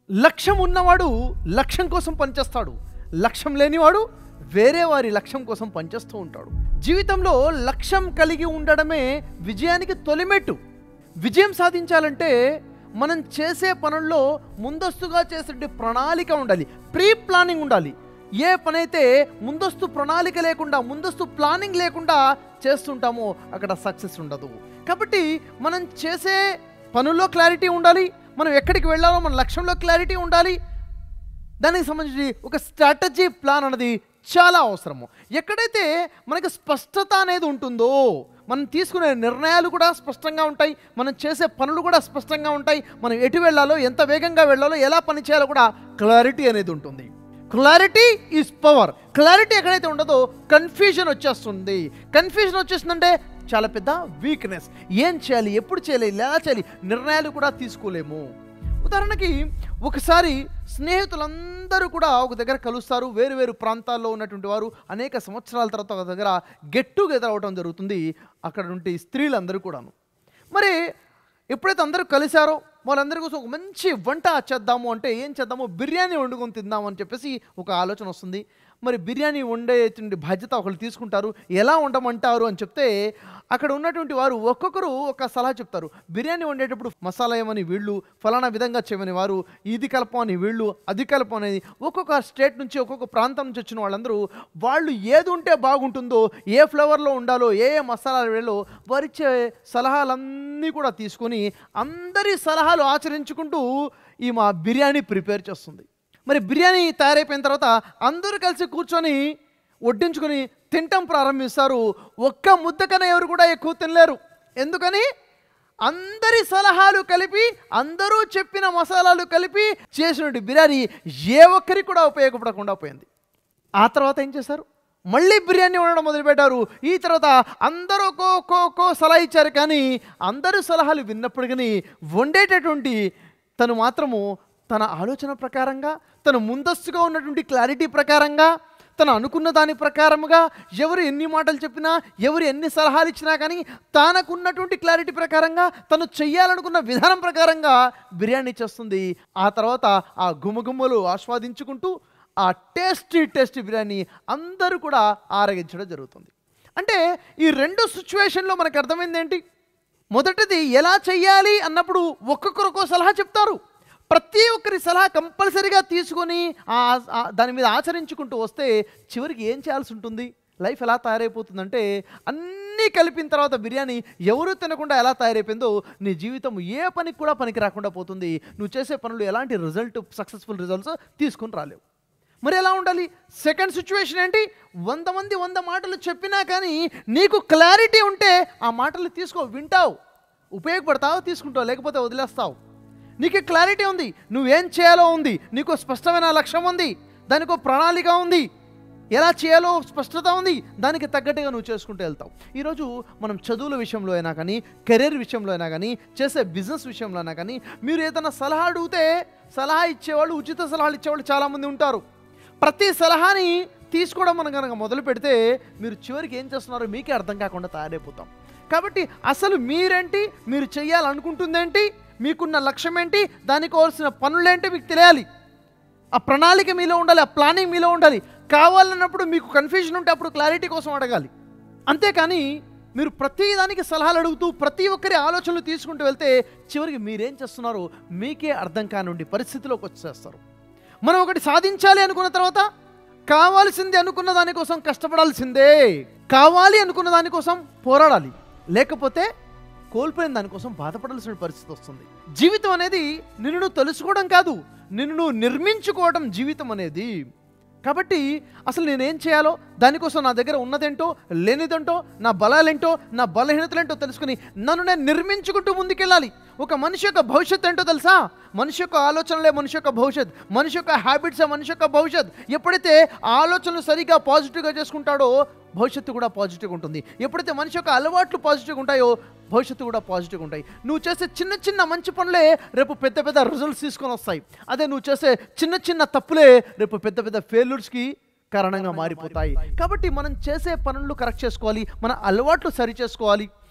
లక్ష్యం ఉన్నవాడు లక్ష్యం కోసం పనిచేస్తాడు లక్ష్యం లేనివాడు వేరే వారి లక్ష్యం కోసం పనిచేస్తూ ఉంటాడు జీవితంలో లక్ష్యం కలిగి ఉండడమే విజయానికి తొలిమెట్టు విజయం సాధించాలంటే మనం చేసే పనుల్లో ముందస్తుగా చేసే ప్రణాళిక ఉండాలి ప్రీ ప్లానింగ్ ఉండాలి ఏ పనైతే ముందస్తు ప్రణాళిక లేకుండా ముందస్తు ప్లానింగ్ లేకుండా చేస్తుంటామో అక్కడ సక్సెస్ ఉండదు కాబట్టి మనం చేసే పనుల్లో క్లారిటీ ఉండాలి మనం ఎక్కడికి వెళ్ళాలో మన లక్ష్యంలో క్లారిటీ ఉండాలి దానికి సంబంధించి ఒక స్ట్రాటజీ ప్లాన్ అనేది చాలా అవసరము ఎక్కడైతే మనకి స్పష్టత అనేది ఉంటుందో మనం తీసుకునే నిర్ణయాలు కూడా స్పష్టంగా ఉంటాయి మనం చేసే పనులు కూడా స్పష్టంగా ఉంటాయి మనం ఎటు వెళ్ళాలో ఎంత వేగంగా వెళ్ళాలో ఎలా పని చేయాలో కూడా క్లారిటీ అనేది ఉంటుంది క్లారిటీ ఈజ్ పవర్ క్లారిటీ ఎక్కడైతే ఉండదో కన్ఫ్యూజన్ వచ్చేస్తుంది కన్ఫ్యూజన్ వచ్చేస్తుందంటే చాలా పెద్ద వీక్నెస్ ఏం చేయాలి ఎప్పుడు చేయాలి ఎలా చేయాలి నిర్ణయాలు కూడా తీసుకోలేము ఉదాహరణకి ఒకసారి స్నేహితులందరూ కూడా ఒక దగ్గర కలుస్తారు వేరు వేరు ప్రాంతాల్లో ఉన్నటువంటి వారు అనేక సంవత్సరాల తర్వాత ఒక దగ్గర గెట్ టుగెదర్ అవడం జరుగుతుంది అక్కడ నుండి స్త్రీలందరూ కూడాను మరి ఎప్పుడైతే అందరూ కలిశారో వాళ్ళందరి కోసం ఒక మంచి వంట చేద్దాము అంటే ఏం చేద్దాము బిర్యానీ వండుకొని తిందాము అని చెప్పేసి ఒక ఆలోచన వస్తుంది మరి బిర్యానీ వండేటువంటి బాధ్యత ఒకళ్ళు తీసుకుంటారు ఎలా వండమంటారు అని చెప్తే అక్కడ ఉన్నటువంటి వారు ఒక్కొక్కరు ఒక సలహా చెప్తారు బిర్యానీ వండేటప్పుడు మసాలా ఏమని వీళ్ళు ఫలానా విధంగా చేయమని వారు ఇది కలపమని వీళ్ళు అది కలపమనేది ఒక్కొక్క స్టేట్ నుంచి ఒక్కొక్క ప్రాంతం నుంచి వచ్చిన వాళ్ళందరూ వాళ్ళు ఏది ఉంటే బాగుంటుందో ఏ ఫ్లేవర్లో ఉండాలో ఏ ఏ మసాలాలు వేలో వారిచ్చే సలహాలన్నీ కూడా తీసుకొని అందరి సలహాలు ఆచరించుకుంటూ ఈ మా బిర్యానీ ప్రిపేర్ చేస్తుంది మరి బిర్యానీ తయారైపోయిన తర్వాత అందరూ కలిసి కూర్చొని వడ్డించుకొని తినటం ప్రారంభిస్తారు ఒక్క ముద్ద కన్నా ఎవరు కూడా ఎక్కువ తినలేరు ఎందుకని అందరి సలహాలు కలిపి అందరూ చెప్పిన మసాలాలు కలిపి చేసినటువంటి బిర్యానీ ఏ ఒక్కరికి కూడా ఉపయోగపడకుండా పోయింది ఆ తర్వాత ఏం చేశారు మళ్ళీ బిర్యానీ వండడం మొదలుపెట్టారు ఈ తర్వాత అందరూ ఒక్కో ఒక్కో ఒక్కో సలహా ఇచ్చారు కానీ అందరూ సలహాలు విన్నప్పటికీ వండేటటువంటి తను మాత్రము తన ఆలోచన ప్రకారంగా తను ముందస్తుగా ఉన్నటువంటి క్లారిటీ ప్రకారంగా తను అనుకున్న దాని ప్రకారముగా ఎవరు ఎన్ని మాటలు చెప్పినా ఎవరు ఎన్ని సలహాలు ఇచ్చినా కానీ తనకున్నటువంటి క్లారిటీ ప్రకారంగా తను చెయ్యాలనుకున్న విధానం ప్రకారంగా బిర్యానీ చేస్తుంది ఆ తర్వాత ఆ గుమగుమ్మలు ఆస్వాదించుకుంటూ ఆ టేస్టీ టేస్టీ బిర్యానీ అందరూ కూడా ఆరగించడం జరుగుతుంది అంటే ఈ రెండు సిచ్యువేషన్లో మనకు అర్థమైంది ఏంటి మొదటిది ఎలా చెయ్యాలి అన్నప్పుడు ఒక్కొక్కరు ఒక్కో సలహా చెప్తారు ప్రతి ఒక్కరి సలహా కంపల్సరీగా తీసుకొని ఆ- ఆ- దాని మీద ఆచరించుకుంటూ వస్తే చివరికి ఏం చేయాల్సి ఉంటుంది లైఫ్ ఎలా తయారైపోతుందంటే అన్నీ కలిపిన తర్వాత బిర్యానీ ఎవరు తినకుండా ఎలా తయారైపోయిందో నీ జీవితం ఏ పనికి కూడా పనికి రాకుండా పోతుంది నువ్వు చేసే పనులు ఎలాంటి రిజల్ట్ సక్సెస్ఫుల్ రిజల్ట్స్ తీసుకుని రాలేవు మరి ఎలా ఉండాలి సెకండ్ సిచ్యువేషన్ ఏంటి వంద మంది వంద మాటలు చెప్పినా కానీ నీకు క్లారిటీ ఉంటే ఆ మాటలు తీసుకో వింటావు ఉపయోగపడతావు తీసుకుంటావు లేకపోతే వదిలేస్తావు నీకు క్లారిటీ ఉంది నువ్వేం చేయాలో ఉంది నీకు స్పష్టమైన లక్ష్యం ఉంది దానికి ఒక ప్రణాళిక ఉంది ఎలా చేయాలో స్పష్టత ఉంది దానికి తగ్గట్టుగా నువ్వు చేసుకుంటూ వెళ్తావు ఈరోజు మనం చదువుల విషయంలో అయినా కానీ కెరీర్ విషయంలో అయినా కానీ చేసే బిజినెస్ విషయంలో అయినా కానీ మీరు ఏదైనా సలహా అడిగితే సలహా ఇచ్చేవాళ్ళు ఉచిత సలహాలు ఇచ్చేవాళ్ళు చాలామంది ఉంటారు ప్రతి సలహాని తీసుకోవడం మనం కనుక మొదలు పెడితే మీరు చివరికి ఏం చేస్తున్నారో మీకే అర్థం కాకుండా తయారైపోతాం కాబట్టి అసలు మీరేంటి మీరు చేయాలనుకుంటుందేంటి మీకున్న లక్ష్యం ఏంటి దానికి కావాల్సిన పనులేంటి మీకు తెలియాలి ఆ ప్రణాళిక మీలో ఉండాలి ఆ ప్లానింగ్ మీలో ఉండాలి కావాలన్నప్పుడు మీకు కన్ఫ్యూజన్ ఉంటే అప్పుడు క్లారిటీ కోసం అడగాలి అంతేకాని మీరు ప్రతి దానికి సలహాలు అడుగుతూ ప్రతి ఒక్కరి ఆలోచనలు తీసుకుంటూ వెళ్తే చివరికి మీరేం చేస్తున్నారో మీకే అర్థం కానుండి పరిస్థితిలోకి వచ్చేస్తారు మనం ఒకటి సాధించాలి అనుకున్న తర్వాత కావాల్సింది అనుకున్న దానికోసం కష్టపడాల్సిందే కావాలి అనుకున్న దానికోసం పోరాడాలి లేకపోతే కోల్పోయిన దానికోసం బాధపడాల్సిన పరిస్థితి వస్తుంది జీవితం అనేది నిన్ను నువ్వు తెలుసుకోవడం కాదు నిన్ను నువ్వు నిర్మించుకోవడం జీవితం అనేది కాబట్టి అసలు నేనేం చేయాలో దానికోసం నా దగ్గర ఉన్నదేంటో లేనిదేంటో నా బలాలేంటో నా బలహీనతలేంటో తెలుసుకుని నన్ను నేను నిర్మించుకుంటూ ముందుకెళ్ళాలి ఒక మనిషి యొక్క భవిష్యత్ ఏంటో తెలుసా మనిషి యొక్క ఆలోచనలే మనిషి యొక్క భవిష్యత్ మనిషి యొక్క హ్యాబిట్సే మనిషి యొక్క భవిష్యత్ ఎప్పుడైతే ఆలోచనలు సరిగా పాజిటివ్గా చేసుకుంటాడో భవిష్యత్తు కూడా పాజిటివ్గా ఉంటుంది ఎప్పుడైతే మనిషి యొక్క అలవాట్లు పాజిటివ్గా ఉంటాయో భవిష్యత్తు కూడా పాజిటివ్గా ఉంటాయి నువ్వు చేసే చిన్న చిన్న మంచి పనులే రేపు పెద్ద పెద్ద రిజల్ట్స్ తీసుకొని వస్తాయి అదే నువ్వు చేసే చిన్న చిన్న తప్పులే రేపు పెద్ద పెద్ద ఫెయిల్యూర్స్కి కారణంగా మారిపోతాయి కాబట్టి మనం చేసే పనులు కరెక్ట్ చేసుకోవాలి మన అలవాట్లు సరి చేసుకోవాలి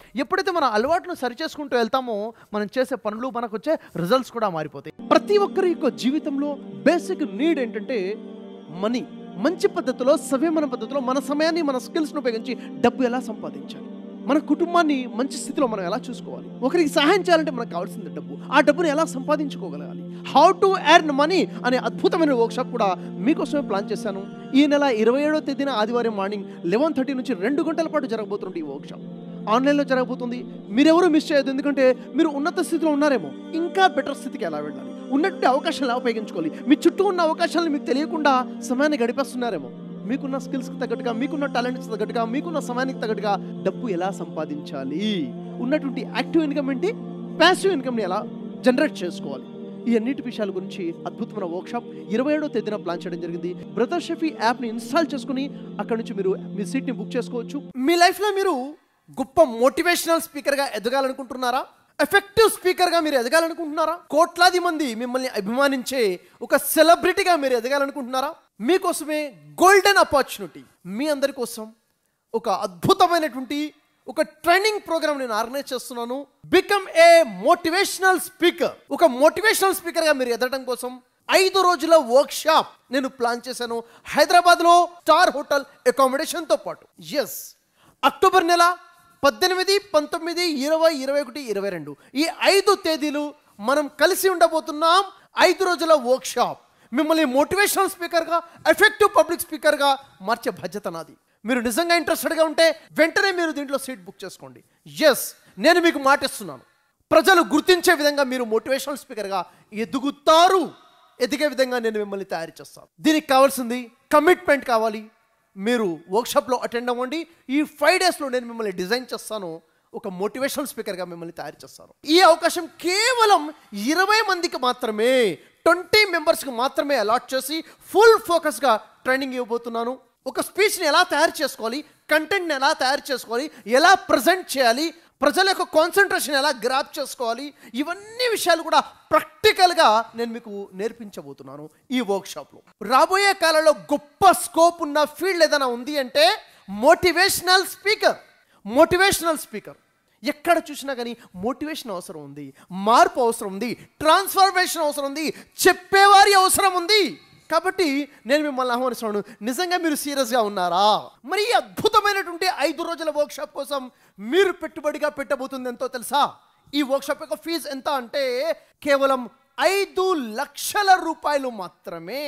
ఎప్పుడైతే మన అలవాట్లను సరిచేసుకుంటూ వెళ్తామో మనం చేసే పనులు మనకు వచ్చే రిజల్ట్స్ కూడా మారిపోతాయి ప్రతి ఒక్కరి యొక్క జీవితంలో బేసిక్ నీడ్ ఏంటంటే మనీ మంచి పద్ధతిలో సవ్యమైన పద్ధతిలో మన సమయాన్ని మన స్కిల్స్ను ఉపయోగించి డబ్బు ఎలా సంపాదించాలి మన కుటుంబాన్ని మంచి స్థితిలో మనం ఎలా చూసుకోవాలి ఒకరికి సహాయం చేయాలంటే మనకు కావాల్సింది డబ్బు ఆ డబ్బుని ఎలా సంపాదించుకోగలగాలి హౌ టు ఎర్న్ మనీ అనే అద్భుతమైన వర్క్షాప్ కూడా మీకోసమే ప్లాన్ చేశాను ఈ నెల ఇరవై ఏడో తేదీన ఆదివారం మార్నింగ్ లెవెన్ థర్టీ నుంచి రెండు గంటల పాటు జరగబోతుంది ఈ వర్క్షాప్ ఆన్లైన్లో జరగబోతుంది మీరెవరూ మిస్ చేయొద్దు ఎందుకంటే మీరు ఉన్నత స్థితిలో ఉన్నారేమో ఇంకా బెటర్ స్థితికి ఎలా వెళ్ళాలి ఉన్నట్టు అవకాశాలు ఎలా ఉపయోగించుకోవాలి మీ చుట్టూ ఉన్న అవకాశాలను మీకు తెలియకుండా సమయాన్ని గడిపేస్తున్నారేమో మీకున్న స్కిల్స్కి తగ్గట్టుగా మీకున్న టాలెంట్స్ తగ్గట్టుగా మీకున్న సమయానికి తగ్గట్టుగా డబ్బు ఎలా సంపాదించాలి ఉన్నటువంటి యాక్టివ్ ఇన్కమ్ ఏంటి ప్యాసివ్ ఇన్కమ్ని ఎలా జనరేట్ చేసుకోవాలి ఈ అన్నిటి విషయాల గురించి అద్భుతమైన వర్క్షాప్ ఇరవై ఏడో తేదీన ప్లాన్ చేయడం జరిగింది బ్రదర్ షెఫీ యాప్ని ఇన్స్టాల్ చేసుకుని అక్కడ నుంచి మీరు మీ సీట్ని బుక్ చేసుకోవచ్చు మీ లైఫ్లో మీరు గొప్ప మోటివేషనల్ స్పీకర్గా ఎదగాలనుకుంటున్నారా ఎఫెక్టివ్ స్పీకర్గా మీరు ఎదగాలనుకుంటున్నారా కోట్లాది మంది మిమ్మల్ని అభిమానించే ఒక సెలబ్రిటీగా మీరు ఎదగాలనుకుంటున్నారా మీకోసమే గోల్డెన్ ఆపర్చునిటీ మీ అందరి కోసం ఒక అద్భుతమైనటువంటి ఒక ట్రైనింగ్ ప్రోగ్రామ్ నేను ఆర్గనైజ్ చేస్తున్నాను బికమ్ ఏ మోటివేషనల్ స్పీకర్ ఒక మోటివేషనల్ స్పీకర్గా మీరు ఎదగడం కోసం ఐదు రోజుల వర్క్ షాప్ నేను ప్లాన్ చేశాను హైదరాబాద్లో స్టార్ హోటల్ అకామిడేషన్తో పాటు ఎస్ అక్టోబర్ నెల పద్దెనిమిది పంతొమ్మిది ఇరవై ఇరవై ఒకటి ఇరవై రెండు ఈ ఐదు తేదీలు మనం కలిసి ఉండబోతున్నాం ఐదు రోజుల వర్క్ షాప్ మిమ్మల్ని మోటివేషనల్ స్పీకర్గా ఎఫెక్టివ్ పబ్లిక్ స్పీకర్గా మార్చే బాధ్యత నాది మీరు నిజంగా ఇంట్రెస్టెడ్గా ఉంటే వెంటనే మీరు దీంట్లో సీట్ బుక్ చేసుకోండి ఎస్ నేను మీకు మాటిస్తున్నాను ప్రజలు గుర్తించే విధంగా మీరు మోటివేషనల్ స్పీకర్గా ఎదుగుతారు ఎదిగే విధంగా నేను మిమ్మల్ని తయారు చేస్తాను దీనికి కావాల్సింది కమిట్మెంట్ కావాలి మీరు వర్క్షాప్లో అటెండ్ అవ్వండి ఈ ఫైవ్ డేస్లో నేను మిమ్మల్ని డిజైన్ చేస్తాను ఒక మోటివేషనల్ స్పీకర్గా మిమ్మల్ని తయారు చేస్తాను ఈ అవకాశం కేవలం ఇరవై మందికి మాత్రమే ట్వంటీ మెంబర్స్కి మాత్రమే అలాట్ చేసి ఫుల్ ఫోకస్గా ట్రైనింగ్ ఇవ్వబోతున్నాను ఒక స్పీచ్ని ఎలా తయారు చేసుకోవాలి కంటెంట్ని ఎలా తయారు చేసుకోవాలి ఎలా ప్రజెంట్ చేయాలి ప్రజల యొక్క కాన్సన్ట్రేషన్ ఎలా గ్రాప్ చేసుకోవాలి ఇవన్నీ విషయాలు కూడా ప్రాక్టికల్గా నేను మీకు నేర్పించబోతున్నాను ఈ వర్క్షాప్లో రాబోయే కాలంలో గొప్ప స్కోప్ ఉన్న ఫీల్డ్ ఏదైనా ఉంది అంటే మోటివేషనల్ స్పీకర్ మోటివేషనల్ స్పీకర్ ఎక్కడ చూసినా కానీ మోటివేషన్ అవసరం ఉంది మార్పు అవసరం ఉంది ట్రాన్స్ఫర్మేషన్ అవసరం ఉంది చెప్పేవారి అవసరం ఉంది కాబట్టి నేను మిమ్మల్ని ఆహ్వానిస్తున్నాను నిజంగా మీరు సీరియస్గా ఉన్నారా మరి ఈ అద్భుతమైనటువంటి ఐదు రోజుల వర్క్షాప్ కోసం మీరు పెట్టుబడిగా పెట్టబోతుంది ఎంతో తెలుసా ఈ వర్క్షాప్ యొక్క ఫీజు ఎంత అంటే కేవలం ఐదు లక్షల రూపాయలు మాత్రమే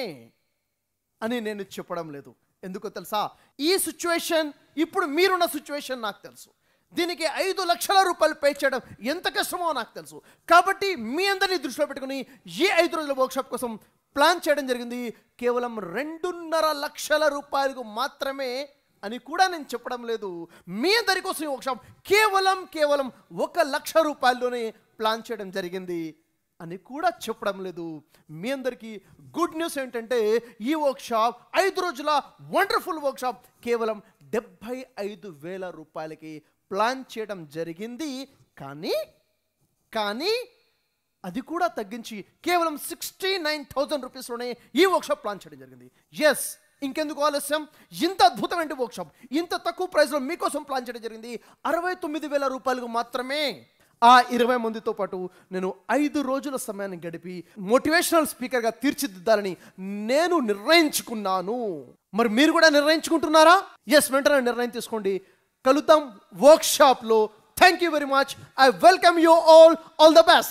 అని నేను చెప్పడం లేదు ఎందుకో తెలుసా ఈ సిచ్యువేషన్ ఇప్పుడు మీరున్న సిచ్యువేషన్ నాకు తెలుసు దీనికి ఐదు లక్షల రూపాయలు పే చేయడం ఎంత కష్టమో నాకు తెలుసు కాబట్టి మీ అందరినీ దృష్టిలో పెట్టుకుని ఈ ఐదు రోజుల వర్క్షాప్ కోసం ప్లాన్ చేయడం జరిగింది కేవలం రెండున్నర లక్షల రూపాయలకు మాత్రమే అని కూడా నేను చెప్పడం లేదు మీ అందరి కోసం ఈ వర్క్షాప్ కేవలం కేవలం ఒక లక్ష రూపాయల్లోనే ప్లాన్ చేయడం జరిగింది అని కూడా చెప్పడం లేదు మీ అందరికీ గుడ్ న్యూస్ ఏంటంటే ఈ వర్క్షాప్ ఐదు రోజుల వండర్ఫుల్ వర్క్షాప్ కేవలం డెబ్భై ఐదు వేల రూపాయలకి ప్లాన్ చేయడం జరిగింది కానీ కానీ అది కూడా తగ్గించి కేవలం సిక్స్టీ నైన్ థౌజండ్ రూపీస్లోనే ఈ వర్క్షాప్ ప్లాన్ చేయడం జరిగింది ఎస్ ఇంకెందుకు ఆలస్యం ఇంత అద్భుతమైన వర్క్షాప్ ఇంత తక్కువ ప్రైస్లో మీకోసం ప్లాన్ చేయడం జరిగింది అరవై తొమ్మిది వేల రూపాయలకు మాత్రమే ఆ ఇరవై మందితో పాటు నేను ఐదు రోజుల సమయాన్ని గడిపి మోటివేషనల్ స్పీకర్గా తీర్చిదిద్దాలని నేను నిర్ణయించుకున్నాను మరి మీరు కూడా నిర్ణయించుకుంటున్నారా ఎస్ వెంటనే నిర్ణయం తీసుకోండి కలుద్దాం వర్క్షాప్లో thank you very much I welcome you all all the best